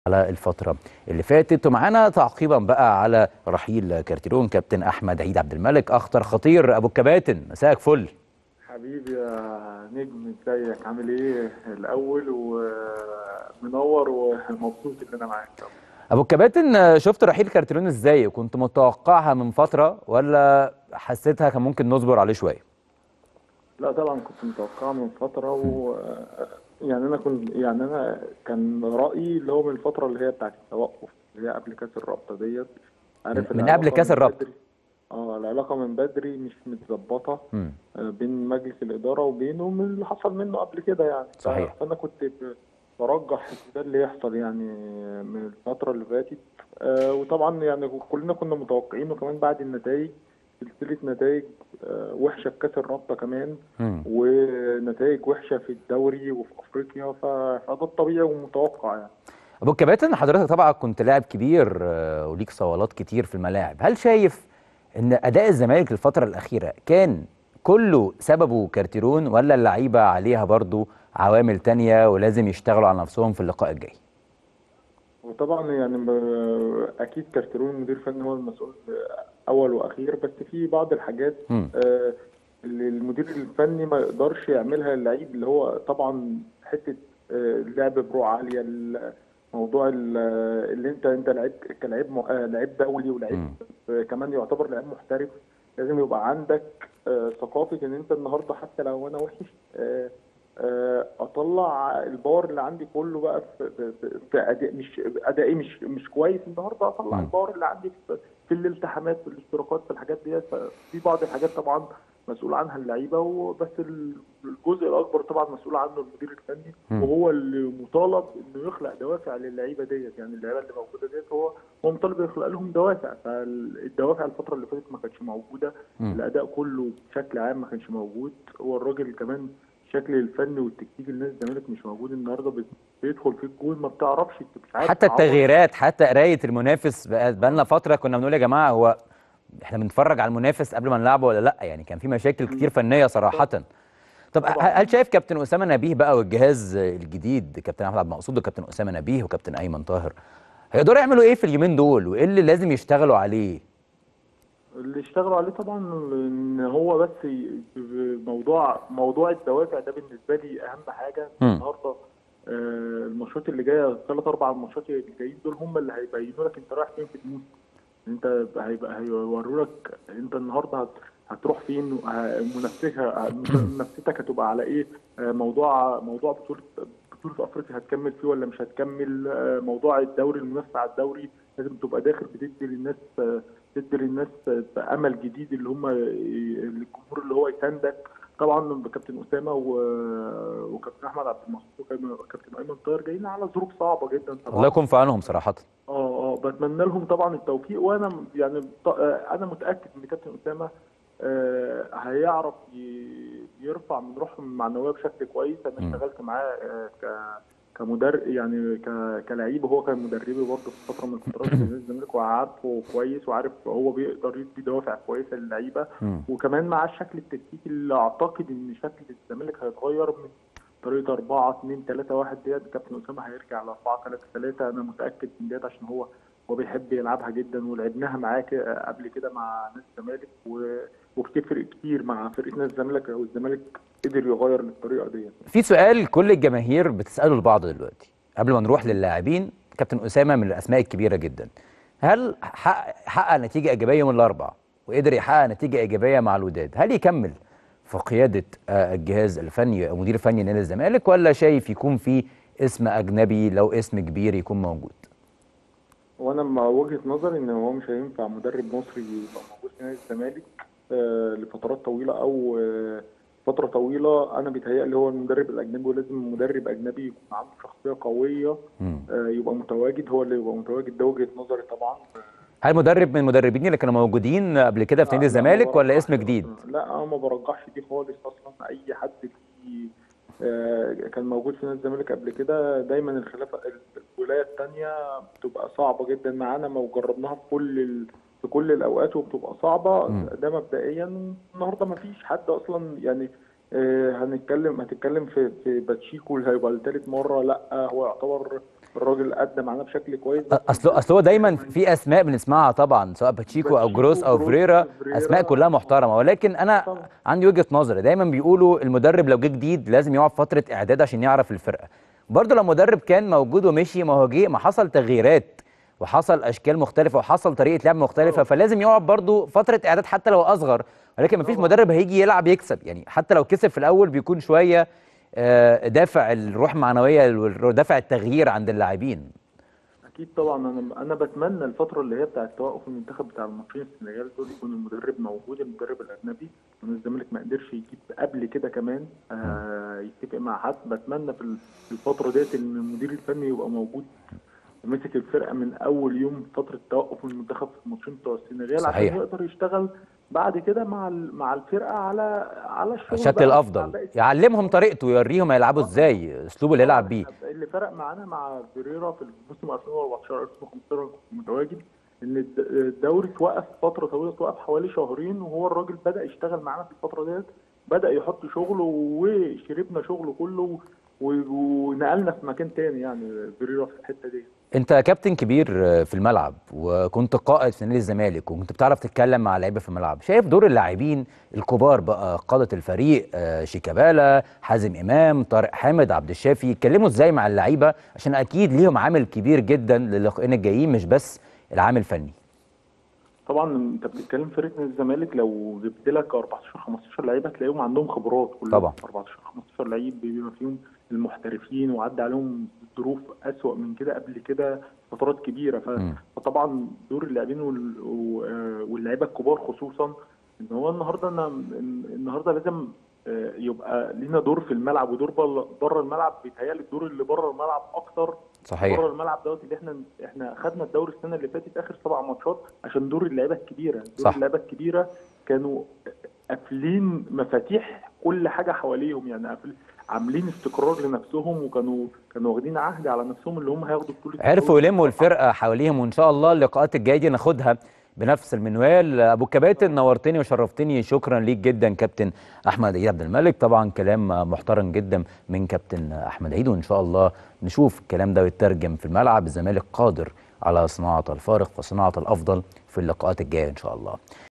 على الفترة اللي فاتت ومعانا تعقيبا بقى على رحيل كارتيرون كابتن أحمد عيد عبد الملك أخطر خطير أبو الكباتن مساءك فل حبيبي يا نجم ازيك عامل ايه الاول ومنور ومبسوط ان انا معاك أبو الكباتن شفت رحيل كارتيرون إزاي كنت متوقعها من فترة ولا حسيتها كان ممكن نصبر عليه شوية لا طبعا كنت متوقعها من فتره و يعني انا كنت يعني انا كان رايي اللي هو من الفتره اللي هي بتاعت التوقف اللي هي قبل كاس الرابطه ديت عارف من العلاقة قبل كاس من الرابطة. بدري. اه العلاقه من بدري مش متظبطه مم. آه، بين مجلس الاداره وبينه من اللي حصل منه قبل كده يعني ف- صحيح. فانا كنت ب- برجح ده اللي يحصل يعني من الفتره اللي فاتت آه، وطبعا يعني كلنا كنا متوقعين وكمان بعد النتائج سلسله نتائج آه، وحشه في كاس الرابطه كمان مم. ونتائج وحشه في الدوري وفي افريقيا ف- فده الطبيعي والمتوقع يعني أبو الكباتن حضرتك طبعا كنت لاعب كبير آه، وليك صولات كتير في الملاعب هل شايف إن أداء الزمالك الفترة الأخيرة كان كله سببه كارتيرون ولا اللعيبة عليها برضو عوامل تانية ولازم يشتغلوا على نفسهم في اللقاء الجاي وطبعا يعني ب- اكيد كارتيرون المدير الفني هو المسؤول اول واخير بس في بعض الحاجات مم. آه، اللي المدير الفني ما يقدرش يعملها اللعيب اللي هو طبعا حته آه، اللعب بروح عاليه ال- موضوع ال- اللي انت انت لعيب كلاعب م- آه، لعيب دولي ولعيب مم. آه، كمان يعتبر لعيب محترف لازم يبقى عندك آه، ثقافه ان انت النهارده حتى لو انا وحش آه، آه، اطلع الباور اللي عندي كله بقى في في- في- في اداء مش ادائي مش مش كويس النهارده اطلع مم. الباور اللي عندي في, في الالتحامات في الاشتراكات في الحاجات ديت في بعض الحاجات طبعا مسؤول عنها اللعيبه وبس الجزء الاكبر طبعا مسؤول عنه المدير الفني مم. وهو اللي مطالب انه يخلق دوافع للعيبه ديت يعني اللعيبه اللي موجوده ديت هو هو مطالب يخلق لهم دوافع فالدوافع الفتره اللي فاتت ما كانتش موجوده مم. الاداء كله بشكل عام ما كانش موجود هو الراجل كمان الشكل الفني والتكتيكي لنادي الزمالك مش موجود النهارده بت- بيدخل في الجول ما بتعرفش انت مش عارف حتى تعوض. التغييرات حتى قرايه المنافس بقى بقالنا فتره كنا بنقول يا جماعه هو احنا بنتفرج على المنافس قبل ما نلعبه ولا لا يعني كان في مشاكل كتير فنيه صراحه طب طبعاً. هل شايف كابتن اسامه نبيه بقى والجهاز الجديد كابتن احمد عبد المقصود وكابتن اسامه نبيه وكابتن ايمن طاهر هيقدروا يعملوا ايه في اليومين دول وايه اللي لازم يشتغلوا عليه اللي اشتغلوا عليه طبعا ان هو بس ي- موضوع موضوع الدوافع ده بالنسبه لي اهم حاجه مم. النهارده آه، الماتشات اللي جايه الثلاث اربع ماتشات اللي جايين دول هم اللي هيبينوا لك انت رايح فين في الموسم انت هيبقى هيوروا لك انت النهارده هت- هتروح فين وه- منافسها منافستك هتبقى على ايه آه، موضوع موضوع بطوله بطوله افريقيا هتكمل فيه ولا مش هتكمل آه، موضوع الدوري المنافسه على الدوري لازم تبقى داخل بتدي للناس آه، تدي للناس آه، امل جديد اللي هم الجمهور اللي هو يساندك طبعا كابتن اسامه و- وكابتن احمد عبد المقصود وكابتن ايمن طاهر جايين على ظروف صعبه جدا طبعا الله يكون في عونهم صراحه اه اه بتمنى لهم طبعا التوفيق وانا م- يعني ط- آه، انا متاكد ان كابتن اسامه آه، هيعرف ي- يرفع من روحهم المعنويه بشكل كويس انا مم. اشتغلت معاه آه، ك كمدرب يعني ك- كلعيب وهو كان مدربي برضه في فتره من الفترات في نادي الزمالك وعارفه كويس وعارف هو بيقدر يدي دوافع كويسه للعيبه مم. وكمان مع الشكل التكتيكي اللي اعتقد ان شكل الزمالك هيتغير من طريقه 4 2 3 1 ديت كابتن اسامه هيرجع ل 4 3 3 انا متاكد من ديت عشان هو هو بيحب يلعبها جدا ولعبناها معاه ك- قبل كده مع نادي الزمالك و- وبتفرق كتير مع فرقه نادي الزمالك والزمالك قدر يغير للطريقه ديت في سؤال كل الجماهير بتساله لبعض دلوقتي قبل ما نروح للاعبين كابتن اسامه من الاسماء الكبيره جدا هل حقق, حقق نتيجه ايجابيه يوم الاربعاء وقدر يحقق نتيجه ايجابيه مع الوداد هل يكمل في قياده آه، الجهاز الفني او مدير فني نادي الزمالك ولا شايف يكون في اسم اجنبي لو اسم كبير يكون موجود وانا مع وجهه نظري ان هو مش هينفع مدرب مصري يبقى موجود في نادي الزمالك آه، لفترات طويله او آه، فتره طويله انا بيتهيألي هو المدرب الاجنبي ولازم مدرب اجنبي يكون عنده شخصيه قويه مم. آه، يبقى متواجد هو اللي يبقى متواجد ده وجهه نظري طبعا هل مدرب من المدربين اللي كانوا موجودين قبل كده في نادي لا، لا، ما الزمالك ولا برجحش. اسم جديد لا انا ما برجحش دي خالص اصلا اي حد فيه آه، كان موجود في نادي الزمالك قبل كده دايما الخلافه الولايه الثانيه بتبقى صعبه جدا معانا ما جربناها في كل ال... في كل الاوقات وبتبقى صعبه مم. ده مبدئيا النهارده ما فيش حد اصلا يعني آه، هنتكلم هتتكلم في في باتشيكو اللي هيبقى لثالث مره لا هو يعتبر الراجل ادى معانا بشكل كويس بس اصل اصل هو دايما في اسماء بنسمعها طبعا سواء باتشيكو او باتشيكو، جروس او جروس، فريرا فريرا. اسماء كلها محترمه ولكن انا طبعا. عندي وجهه نظر دايما بيقولوا المدرب لو جه جديد لازم يقعد فتره اعداد عشان يعرف الفرقه برضه لو مدرب كان موجود ومشي ما هو جه ما حصل تغييرات وحصل اشكال مختلفه وحصل طريقه لعب مختلفه فلازم يقعد برضه فتره اعداد حتى لو اصغر ولكن ما فيش مدرب هيجي يلعب يكسب يعني حتى لو كسب في الاول بيكون شويه آه، دافع الروح المعنويه ودافع التغيير عند اللاعبين اكيد طبعا انا انا بتمنى الفتره اللي هي بتاعه توقف المنتخب بتاع الماتشين السنغال دول يكون المدرب موجود المدرب الاجنبي وان الزمالك ما قدرش يجيب قبل كده كمان آه يتفق مع حد بتمنى في ال- في الفتره ديت ان المدير الفني يبقى موجود ومسك الفرقه من اول يوم فتره توقف المنتخب في الماتشين بتوع السنغال صحيح. عشان يقدر يشتغل بعد كده مع ال- مع الفرقه على على الشغل الشكل بقى مع الافضل باقي يعلمهم طريقته ويوريهم هيلعبوا ازاي اسلوبه اللي يلعب بيه اللي فرق معانا مع فيريرا في الموسم 2014 2015 متواجد ان الد- الدوري توقف فتره طويله توقف حوالي شهرين وهو الراجل بدا يشتغل معانا في الفتره ديت بدا يحط شغله وشربنا شغله كله و- ونقلنا في مكان تاني يعني فيريرا في الحته دي انت كابتن كبير في الملعب وكنت قائد في نادي الزمالك وكنت بتعرف تتكلم مع لعيبه في الملعب شايف دور اللاعبين الكبار بقى قاده الفريق آه، شيكابالا حازم امام طارق حامد عبد الشافي يتكلموا ازاي مع اللعيبه عشان اكيد ليهم عامل كبير جدا للقاءين الجايين مش بس العامل الفني طبعا انت بتتكلم فرقه نادي الزمالك لو جبت لك 14 15 لعيبه هتلاقيهم عندهم خبرات كلهم طبعا. 14 15 لعيب بيبقى فيهم المحترفين وعدى عليهم ظروف اسوأ من كده قبل كده فترات كبيره ف... مم. فطبعا دور اللاعبين وال... و- آه، واللعيبه الكبار خصوصا ان هو النهارده انا النهارده لازم آه، يبقى لينا دور في الملعب ودور بره الملعب بيتهيألي الدور اللي بره الملعب اكتر صحيح بره الملعب دوت اللي احنا احنا خدنا الدوري السنه اللي فاتت اخر سبع ماتشات عشان دور اللعيبه الكبيره دور صح. اللعيبه الكبيره كانوا قافلين مفاتيح كل حاجه حواليهم يعني قافل عاملين استقرار لنفسهم وكانوا كانوا واخدين عهد على نفسهم اللي هم هياخدوا بطوله عرفوا الدوري. يلموا الفرقه حواليهم وان شاء الله اللقاءات الجايه دي ناخدها بنفس المنوال ابو كباتن نورتني وشرفتني شكرا ليك جدا كابتن احمد عيد عبد الملك طبعا كلام محترم جدا من كابتن احمد عيد وان شاء الله نشوف الكلام ده يترجم في الملعب الزمالك قادر على صناعه الفارق وصناعه الافضل في اللقاءات الجايه ان شاء الله